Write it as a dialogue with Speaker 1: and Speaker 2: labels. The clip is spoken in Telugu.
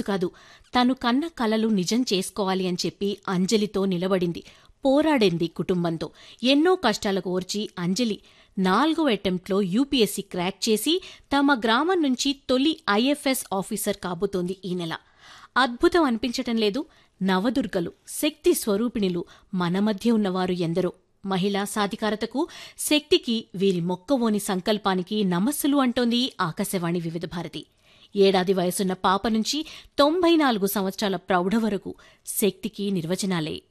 Speaker 1: కాదు తను కన్న కలలు నిజం చేసుకోవాలి అని చెప్పి అంజలితో నిలబడింది పోరాడింది కుటుంబంతో ఎన్నో కష్టాలకు ఓర్చి అంజలి నాలుగో అటెంప్ట్లో యూపీఎస్సీ క్రాక్ చేసి తమ గ్రామం నుంచి తొలి ఐఎఫ్ఎస్ ఆఫీసర్ కాబోతోంది ఈ నెల అద్భుతం అనిపించటం లేదు నవదుర్గలు శక్తి స్వరూపిణులు మన మధ్య ఉన్నవారు ఎందరో మహిళా సాధికారతకు శక్తికి వీరి మొక్కవోని సంకల్పానికి నమస్సులు అంటోంది ఆకాశవాణి వివిధ భారతి ఏడాది వయసున్న పాప నుంచి తొంభై నాలుగు సంవత్సరాల ప్రౌఢ వరకు శక్తికి నిర్వచనాలే